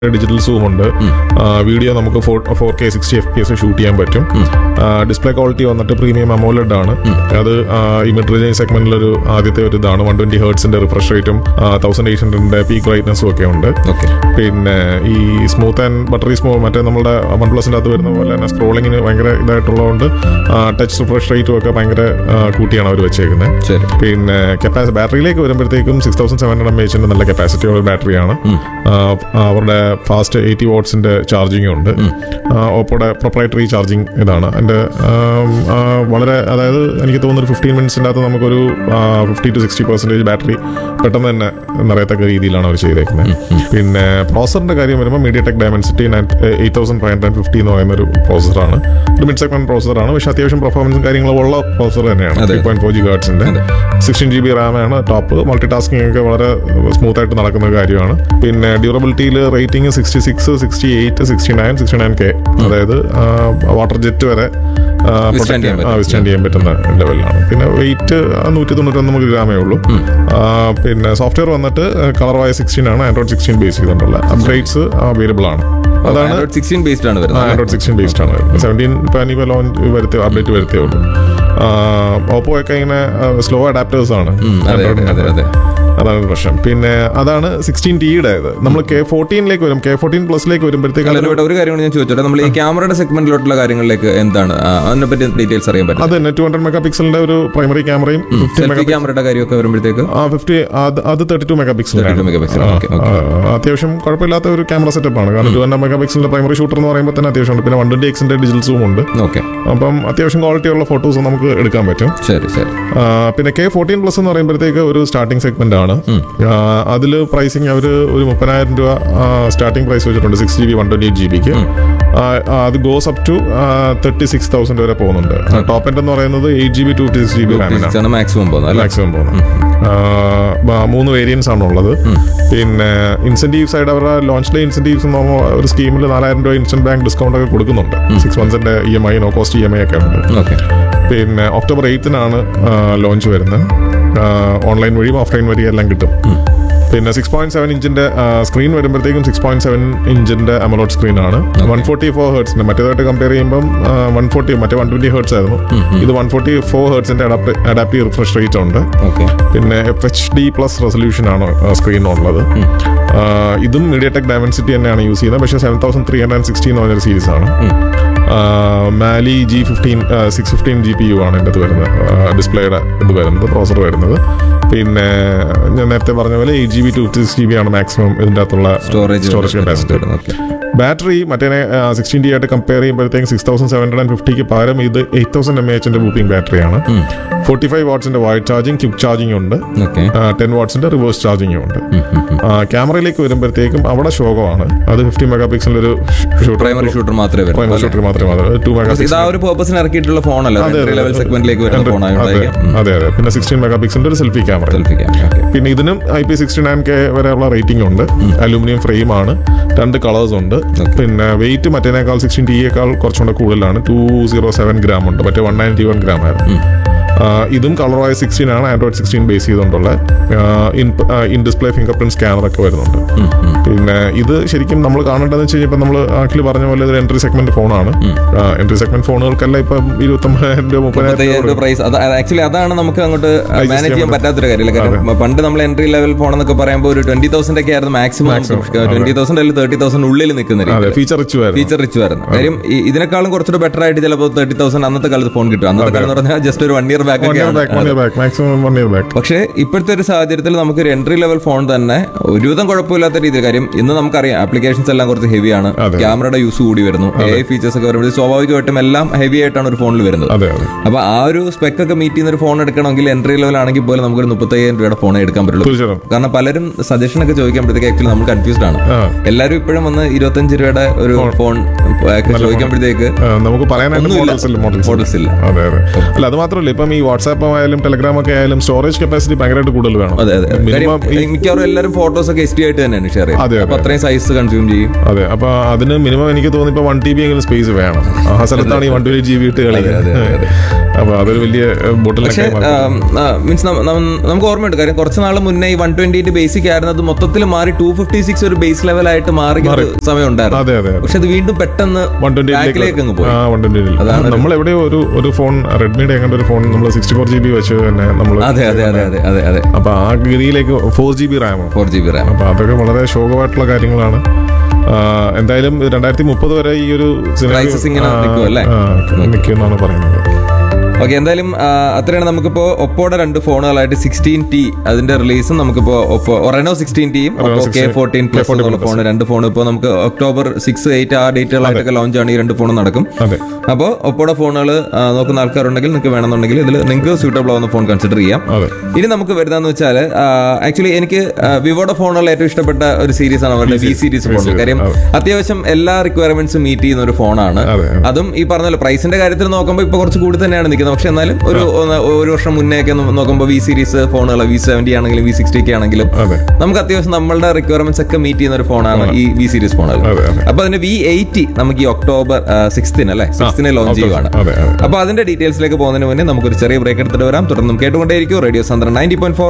Digital zoom ഉണ്ട് video നമുക്ക് four K sixty F P S shoot ചെയ്യാൻ പറ്റും ഡിസ്പ്ലേ ക്വാളിറ്റി വന്നിട്ട് പ്രീമിയം അമോലഡ് ആണ് അത് ഈ മിഡ് റേഞ്ച് സെഗ്മെന്റിലൊരു ആദ്യത്തെ ഒരു ഇതാണ് വൺ ട്വന്റി ഹേർട്സിന്റെ റിഫ്രഷ് റേറ്റും തൗസൻഡ് എയ്റ്റ് ഹൺഡ്രഡിന്റെ പീക്ക് ബ്രൈറ്റ്നസും ഒക്കെ ഉണ്ട് ഓക്കെ പിന്നെ ഈ സ്മൂത്ത് ആൻഡ് ബട്ടറി സ്മൂ മറ്റേ നമ്മുടെ വൺ പ്ലസിന്റെ അകത്ത് വരുന്ന പോലെ തന്നെ സ്ക്രോളിങ്ങിന് ഭയങ്കര ഇതായിട്ടുള്ളതുകൊണ്ട് ടച്ച് റിഫ്രഷ് റേറ്റും ഒക്കെ ഭയങ്കര ആ, കൂട്ടിയാണ് അവർ വെച്ചേക്കുന്നത് ശരി പിന്നെ കപ്പാസിറ്റി ബാറ്ററിയിലേക്ക് വരുമ്പോഴത്തേക്കും six thousand seven hundred M എച്ചിന്റെ നല്ല കപ്പാസിറ്റി ഉള്ള ബാറ്ററിയാണ് ആ, അവരുടെ ഫാസ്റ്റ് എയ്റ്റി വാട്ട്സിന്റെ ചാർജിങ് ഉണ്ട് ഓപ്പോയുടെ പ്രൊപ്പറേറ്ററി ചാർജിങ് ഇതാണ് അതിന്റെ ആം, ആ, വളരെ അതായത് എനിക്ക് തോന്നുന്നു ഒരു ഫിഫ്റ്റീൻ മിനിറ്റ്സിൻ്റെ അകത്ത് നമുക്കൊരു fifty to sixty percentage battery പെട്ടെന്ന് തന്നെ നിറയത്തക്ക രീതിയിലാണ് അവർ ചെയ്തേക്കുന്നത് പിന്നെ പ്രോസറിന്റെ കാര്യം വരുമ്പോൾ MediaTek Dimensity eight thousand five hundred fifty എന്ന് പറയുന്ന ഒരു പ്രോസറാണ് ഒരു മിഡ് സെഗ്മെന്റ് പ്രോസറാണ് പക്ഷേ അത്യാവശ്യം പെർഫോമൻസും കാര്യങ്ങളും ഉള്ള പ്രോസർ തന്നെയാണ് അതെ. ത്രീ പോയിന്റ് ഫോർ ജി ഗാർഡ്സിന്റെ സിക്സ്റ്റീൻ ജി ബി റാമാണ് ടോപ്പ് മൾട്ടി ടാസ്കിംഗ് ഒക്കെ വളരെ സ്മൂത്ത് ആയിട്ട് നടക്കുന്ന കാര്യമാണ് പിന്നെ ഡ്യൂറബിലിറ്റിയിൽ rating sixty six sixty eight sixty nine sixty nine K അതായത് വാട്ടർ ജെറ്റ് വരെ Withstand ചെയ്യാൻ പറ്റും. വിസ്റ്റാൻഡ് ചെയ്യാൻ പറ്റുന്ന ലെവലിലാണ് പിന്നെ വെയിറ്റ് നൂറ്റി തൊണ്ണൂറ്റൊന്ന് ഗ്രാമേ ഉള്ളൂ ആ, പിന്നെ സോഫ്റ്റ്വെയർ വന്നിട്ട് കളർ വായ സിക്സ്റ്റീൻ ആണ് ആൻഡ്രോയിഡ് സിക്സ്റ്റീൻ ബേസ് ചെയ്തിട്ടുള്ള അപ്ഡേറ്റ്സ് അവൈലബിൾ ആണ് അതാണ് സിക്സ്റ്റീൻ ബേസ്ഡ് ആണ് വരുന്നത് ആൻഡ്രോയിഡ് സിക്സ്റ്റീൻ ബേസ്ഡ് ആണ് സെവൻറ്റീൻ ഇപ്പം ഇനിയിപ്പോൾ ലോഞ്ച് വരുത്തി അപ്ഡേറ്റ് വരുത്തിയേ ഉള്ളൂ ഓപ്പോ ഒക്കെ ഇങ്ങനെ സ്ലോ അഡാപ്റ്റേഴ്സ് ആണ് ഉം, അതെ അതെ അതെ അതെ അതാണ് ഒരു പ്രശ്നം പിന്നെ അതാണ് സിക്സ്റ്റീൻ ടിയുടെ നമ്മൾ കെ ഫോർട്ടീനിലേക്ക് വരും കെ ഫോർട്ടീൻ പ്ലസിലേക്ക് വരുമ്പോഴത്തേക്ക് അല്ല, ഇവിടെ ഒരു കാര്യം കൂടി ഞാൻ ചോദിച്ചോട്ടെ നമ്മൾ ഈ ക്യാമറയുടെ സെഗ്മെന്റിലോട്ടുള്ള കാര്യങ്ങളിലേക്ക് എന്താണ് ആ, അതിനെ പറ്റി ഡീറ്റെയിൽസ് അറിയാൻ പറ്റും അത് തന്നെ ടു ഹൺഡ്രഡ് മെഗാ പിക്സലിന്റെ ഒരു പ്രൈമറി ക്യാമറയും ഫിഫ്റ്റി സെൽഫി ക്യാമറയുടെ കാര്യമൊക്കെ വരുമ്പോഴത്തേക്ക് ആ ഫിഫ്റ്റി അത് thirty two megapixel 32 megapixel, okay, okay. അത്യാവശ്യം കുഴപ്പമില്ലാത്ത ഒരു ക്യാമറ സെറ്റപ്പ് ആണ് കാരണം ടു ഹൺഡ്രഡ് മെഗാ പിക്സലിന്റെ പ്രൈമറി ഷൂട്ടർ എന്ന് പറയുമ്പോൾ തന്നെ അത്യാവശ്യം ഉണ്ട് പിന്നെ വൺ ട്വന്റി എക്സിന്റെ ഡിജിറ്റൽ സൂം ഉണ്ട് ഓക്കെ അപ്പം അത്യാവശ്യം ക്വാളിറ്റി ഉള്ള ഫോട്ടോസ് നമുക്ക് എടുക്കാൻ പറ്റും ശരി ശരി ആ, പിന്നെ കെ ഫോർട്ടീൻ പ്ലസ് എന്ന് പറയുമ്പോഴത്തേക്ക് ഒരു സ്റ്റാർട്ടിംഗ് സെഗ്മെന്റ് ആണ് അതിൽ പ്രൈസിങ് അവർ ഒരു മുപ്പതിനായിരം രൂപ സ്റ്റാർട്ടിംഗ് പ്രൈസ് വെച്ചിട്ടുണ്ട് six G B one twenty eight G ബിക്ക് അത് goes up to thirty six thousand വരെ പോകുന്നുണ്ട് ടോപ്പ് എൻഡ് എന്ന് പറയുന്നത് eight G B two six G B റാമിനാണ് മാക്സിമം പോകുന്നത് അല്ലേ മാക്സിമം പോകുന്നത് ആ, ബ- മൂന്ന് വേരിയൻസ് ആണ് ഉള്ളത് പിന്നെ ഇൻസെന്റീവ്സ് ആയിട്ട് അവരുടെ ലോഞ്ച് ഡേ ഇൻസെന്റീവ്സ് എന്ന് പറഞ്ഞാൽ ഒരു സ്കീമിൽ നാലായിരം രൂപ ഇൻസ്റ്റന്റ് ബാങ്ക് ഡിസ്കൗണ്ട് ഒക്കെ കൊടുക്കുന്നുണ്ട് സിക്സ് മന്ത്സിന്റെ E M I no cost E M I ഒക്കെ ഉണ്ട് ഓക്കെ പിന്നെ ഒക്ടോബർ എയ്ത്തിനാണ് ലോഞ്ച് വരുന്നത് ഓൺലൈൻ വഴിയും ഓഫ്ലൈൻ വഴിയും എല്ലാം കിട്ടും പിന്നെ സിക്സ് പോയിന്റ് സെവൻ ഇഞ്ചിന്റെ സ്ക്രീൻ വരുമ്പോഴത്തേക്കും സിക്സ് പോയിന്റ് സെവൻ ഇഞ്ചിന്റെ അമലോഡ് സ്ക്രീൻ ആണ് വൺ ഫോർട്ടി ഫോർ ഹേർട്സിന്റെ മറ്റേതായിട്ട് കമ്പയർ ചെയ്യുമ്പോൾ വൺ ഫോർട്ടി മറ്റേ വൺ ട്വന്റി ഹേർട്സ് ആയിരുന്നു ഇത് വൺ ഫോർട്ടി ഫോർ ഹേർട്സിന്റെ അഡാപ്റ്റീവ് റിഫ്രഷ് റേറ്റ് ഉണ്ട് ഓക്കെ പിന്നെ F H D plus resolution ആണ് സ്ക്രീനുള്ളത് ഇതും മീഡിയ ടെക് ഡയമൻസിറ്റി തന്നെയാണ് യൂസ് ചെയ്യുന്നത് പക്ഷേ seven thousand three hundred sixteen എന്ന് പറഞ്ഞൊരു സീരീസ് ആണ് Mali G fifteen six fifteen G P U ആണ് എൻ്റെ ഇത് വരുന്നത് ഡിസ്പ്ലേയുടെ ഇത് വരുന്നത് പ്രോസർ വരുന്നത് പിന്നെ ഞാൻ നേരത്തെ പറഞ്ഞ പോലെ eight G B two six G B ആണ് മാക്സിമം ഇതിൻ്റെ അകത്തുള്ള storage storage capacity okay battery മറ്റേ സിക്സ്റ്റീൻ ഡി ആയിട്ട് കമ്പയർ ചെയ്യുമ്പോഴത്തേക്കും six thousand seven hundred and ഫിഫ്റ്റിക്ക് പകരം ഇത് എയ്റ്റ് തൗസൻഡ് എം എച്ചിന്റെ ബൂപ്പിംഗ് ബാറ്ററിയാണ് ഫോർട്ടി ഫൈവ് വാട്ട്സിന്റെ വൈഡ് ചാർജിങ് ക്വിക്ക് ചാർജിങ് ഉണ്ട് ഓക്കെ ടെൻ വാട്ട്സിന്റെ റിവേഴ്സ് ചാർജിങ്ങും ഉണ്ട് ക്യാമറയിലേക്ക് വരുമ്പോഴത്തേക്കും അവിടെ ശോകമാണ് അത് ഫിഫ്റ്റി മെഗാ പിക്സലിന്റെ ഒരു ഷൂട്ടർ പ്രൈമറി ഷൂട്ടർ മാത്രമേ പ്രൈമറി വരുന്നത് ഷൂട്ടർ മാത്രമേ ടു മെഗാ ഇത് ആ ഒരു പേർപ്പസിന് ഇറക്കിയിട്ടുള്ള ഫോണല്ല അതെ, എൻട്രി അതെ. ലെവൽ സെഗ്മെന്റിലേക്ക് വരുന്ന അതെ ഫോണാണ് അതെ അതെ പിന്നെ സിക്സ്റ്റീൻ മെഗാ പിക്സലിന്റെ ഒരു selfie camera selfie camera okay പിന്നെ ഇതിനും I P sixty nine K വരെയുള്ള റേറ്റിംഗ് ഉണ്ട് അലൂമിനിയം ഫ്രെയിം ആണ് രണ്ട് കളേഴ്സ് ഉണ്ട് പിന്നെ വെയിറ്റ് മറ്റേനേക്കാൾ സിക്സ്റ്റീൻ ടിയേക്കാൾ കുറച്ചുകൂടെ കൂടുതലാണ് ടു സീറോ സെവൻ ഗ്രാം ഉണ്ട് മറ്റേ വൺ നയൻറ്റി വൺ ഗ്രാം ആയിരുന്നു ആ, ഇതും കളറായ സിക്സ്റ്റീൻ ആണ് ആൻഡ്രോയിഡ് സിക്സ്റ്റീൻ ബേസ് ചെയ്തുകൊണ്ടുള്ള in display fingerprint scanner ഒക്കെ വരുന്നുണ്ട് പിന്നെ ഇത് ശരിക്കും നമ്മൾ കാണേണ്ടതെന്ന് വെച്ച് കഴിഞ്ഞാൽ നമ്മൾ ആക്ച്വലി പറഞ്ഞ പോലെ ഇത് എൻട്രി സെഗ്മെന്റ് ഫോണാണ് എൻട്രി സെഗ്മെന്റ് ഫോണുകൾക്കല്ല ഇപ്പം ഇരുപത്തൊമ്പതിനായിരം രൂപ മുപ്പതിനായിരം മുപ്പത്തയ്യായിരം രൂപ രൂപ പ്രൈസ് അത് ആക്ച്വലി അതാണ് നമുക്ക് അങ്ങോട്ട് മാനേജ് ചെയ്യാൻ ചെയ്യാൻ പറ്റാത്തൊരു കാര്യമില്ല കാരണം പണ്ട് നമ്മൾ എൻട്രി ലെവൽ ഫോണെന്നൊക്കെ പറയുമ്പോൾ ഒരു ട്വന്റി തൗസൻഡ് ഒക്കെ ആയിരുന്നു മാക്സിമം ട്വന്റി തൗസൻഡ് അല്ലെങ്കിൽ തേർട്ടി തൗസൻഡ് ഉള്ളിൽ നിൽക്കുന്ന അതെ രീതി ഫീച്ചർ റിച്ച് ആയിരുന്നു ഫീച്ചർ റിച്ച് വരുന്നത് കാര്യം ഈ- ഇതിനേക്കാളും കുറച്ചുകൂടെ ബെറ്റർ ആയിട്ട് ചിലപ്പോൾ തേർട്ടി തൗസൻഡ് അന്നത്തെ കാലത്ത് ഫോൺ കിട്ടും അന്നത്തെ കാലം എന്ന് പറഞ്ഞാൽ ജസ്റ്റ് ഒരു one year back one year back one year back maximum one year back പക്ഷേ ഇപ്പോഴത്തെ ഒരു സാഹചര്യത്തിൽ നമുക്ക് ഒരു എൻട്രി ലെവൽ ഫോൺ തന്നെ ഒരുവിധം കുഴപ്പമില്ലാത്ത രീതിയിൽ കാര്യം ഇന്ന് നമുക്കറിയാം ആപ്ലിക്കേഷൻസ് എല്ലാം കുറച്ച് ഹെവിയാണ് അതെ. ക്യാമറയുടെ യൂസ് കൂടി വരുന്നു എ ഐ ഫീച്ചേഴ്സ് ഒക്കെ വരുമ്പോൾ സ്വാഭാവികമായിട്ടും എല്ലാം ഹെവി ആയിട്ടാണ് ഒരു ഫോണിൽ വരുന്നത് അതെ അതെ അപ്പൊ ആ ഒരു സ്പെക് ഒക്കെ മീറ്റ് ചെയ്യുന്ന ഒരു ഫോൺ എടുക്കണമെങ്കിൽ എൻട്രി ലെവൽ ആണെങ്കിൽ പോലും നമുക്കൊരു മുപ്പത്തയ്യായിരം രൂപയുടെ ഫോണേ എടുക്കാൻ പറ്റുള്ളൂ തീർച്ചയായിട്ടും കാരണം പലരും സജഷൻ ഒക്കെ ചോദിക്കുമ്പോഴത്തേക്ക് ആക്ച്വലി നമ്മൾ കൺഫ്യൂസ്ഡ് ആണ് ആ. എല്ലാവരും ഇപ്പോഴും വന്ന് ഇരുപത്തഞ്ച് രൂപയുടെ ഒരു ഫോൺ ഒക്കെ ചോദിക്കുമ്പോഴത്തേക്ക് ആ, നമുക്ക് പറയാനായിട്ട് ഒന്നുമില്ല. മോഡൽസ് ഇല്ല മോഡൽസ് Models ഇല്ല. അതെ അതെ അല്ല അത് മാത്രമല്ല ഇപ്പം ഈ വാട്സാപ്പ് ആയാലും ടെലഗ്രാം ഒക്കെ ആയാലും സ്റ്റോറേജ് കപ്പാസിറ്റി ഭയങ്കരമായിട്ട് കൂടുതൽ വേണം അതെ അതെ മിനിമം കാര്യം മിക്കവാറും എല്ലാവരും ഫോട്ടോസ് ഒക്കെ എസ് ടി ആയിട്ട് തന്നെയാണ് ഷെയർ അതെ, ചെയ്യുന്നത് അതെ. അപ്പൊ അത്രയും സൈസ് കൺസ്യൂം ചെയ്യും അതെ അപ്പൊ അതിന് മിനിമം എനിക്ക് തോന്നി ഇപ്പൊ വൺ ടി ബി എങ്കിലും സ്പേസ് വേണം ആ സ്ഥലത്താണ് ഈ വൺ ട്വന്റി ജി ബി ഇട്ട് കളിക്കുന്നത് അപ്പൊ അതൊരു വലിയ ബോട്ടിൽ പക്ഷേ മീൻസ് നമുക്ക് ഓർമ്മയുണ്ട് കാര്യം കുറച്ച് നാൾ മുന്നേ ഈ വൺ ട്വന്റി ബേസിക് ആയിരുന്നു അത് മൊത്തത്തിൽ മാറി ടു ഫിഫ്റ്റി സിക്സ് ഒരു ബേസ് ലെവലായിട്ട് മാറി സമയം ഉണ്ടായിരുന്നു അതെ അതെ അതെ പക്ഷെ അത് വീണ്ടും പെട്ടെന്ന് വൺ ബാക്കിലേക്ക് അങ്ങ് പോയി ആ വൺ ട്വന്റി നമ്മൾ എവിടെയോ ഒരു ഒരു ഫോൺ റെഡ്മിയുടെ എങ്ങാണ്ട് ഒരു ഫോൺ നമ്മൾ സിക്സ്റ്റി ഫോർ ജി ബി വെച്ച് തന്നെ നമ്മൾ അതെ അതെ അതെ അതെ അതെ അതെ അപ്പൊ ആ ഗതിയിലേക്ക് ഫോർ ജി ബി റാമാണ് ഫോർ ജി ബി റാം അപ്പൊ അതൊക്കെ വളരെ ശോകമായിട്ടുള്ള കാര്യങ്ങളാണ് ആ, എന്തായാലും രണ്ടായിരത്തി മുപ്പത് വരെ ഈ ഒരു Crisis ഇങ്ങനെ നിൽക്കും അല്ലേ? നിൽക്കുമെന്നാണ് പറയുന്നത് ഓക്കെ എന്തായാലും ആ, അത്രയാണ് നമുക്കിപ്പോ ഒപ്പോടെ രണ്ട് ഫോണുകളായിട്ട് സിക്സ്റ്റീൻ ടി അതിന്റെ റിലീസും നമുക്കിപ്പോ ഒപ്പോ റെനോ സിക്സ്റ്റീൻ ടിയും കെ ഫോർട്ടീൻ പ്ലസ് എന്നുള്ള ഫോൺ രണ്ട് ഫോൺ ഇപ്പോൾ നമുക്ക് ഒക്ടോബർ സിക്സ് എയ്റ്റ് ആ ഡേറ്റുകളായിട്ടൊക്കെ ലോഞ്ച് ആണ് ഈ രണ്ട് ഫോണും നടക്കും അതെ അപ്പോൾ ഒപ്പോടെ ഫോണുകൾ നോക്കുന്ന ആൾക്കാരുണ്ടെങ്കിൽ നിങ്ങൾക്ക് വേണമെന്നുണ്ടെങ്കിൽ ഇതിൽ നിങ്ങൾക്ക് സൂട്ടബിൾ ആവുന്ന ഫോൺ കൺസിഡർ ചെയ്യാം അതെ ഇനി നമുക്ക് വരുന്നതെന്ന് വെച്ചാൽ ആക്ച്വലി എനിക്ക് ആ, വിവോയുടെ ഫോണുകൾ ഏറ്റവും ഇഷ്ടപ്പെട്ട ഒരു സീരീസ് ആണ് അവരുടെ വി സീരീസ് ഫോൺ കാര്യം അത്യാവശ്യം എല്ലാ റിക്വയർമെന്റ്സും മീറ്റ് ചെയ്യുന്ന ഒരു ഫോണാണ് അതെ അതും ഈ പറഞ്ഞ പ്രൈസിന്റെ കാര്യത്തിൽ നോക്കുമ്പോൾ ഇപ്പൊ കുറച്ച് കൂടി തന്നെയാണ് നിൽക്കുന്നത് പക്ഷെ എന്നാലും ഒരു ഒന്ന് ഒരു വർഷം മുന്നേ ഒക്കെ നോക്കുമ്പോൾ വി സീരീസ് ഫോണുകൾ വി സെവന്റി ആണെങ്കിലും വി സിക്സ്റ്റി ഒക്കെ ആണെങ്കിലും അതെ നമുക്ക് അത്യാവശ്യം നമ്മളുടെ റിക്വയർമെന്റ്സ് ഒക്കെ മീറ്റ് ചെയ്യുന്ന ഒരു ഫോണാണ് ഈ വി സീരീസ് ഫോണുകൾ അതെ അതെ അപ്പൊ അതിന്റെ വി എയ്റ്റി നമുക്ക് ഈ ഒക്ടോബർ സിക്സ്തിന് അല്ലെ സിക്സ്തിന് ലോഞ്ച് ചെയ്യുവാണ് അതെ അതെ അപ്പൊ അതിന്റെ ഡീറ്റെയിൽസിലേക്ക് പോകുന്നതിന് മുന്നേ നമുക്കൊരു ചെറിയ ബ്രേക്ക് എടുത്തിട്ട് വരാം തുടർന്നും കേട്ടുകൊണ്ടേയിരിക്കും റേഡിയോ സന്ദ്രൻ നയൻറ്റി പോയിന്റ് ഫോർ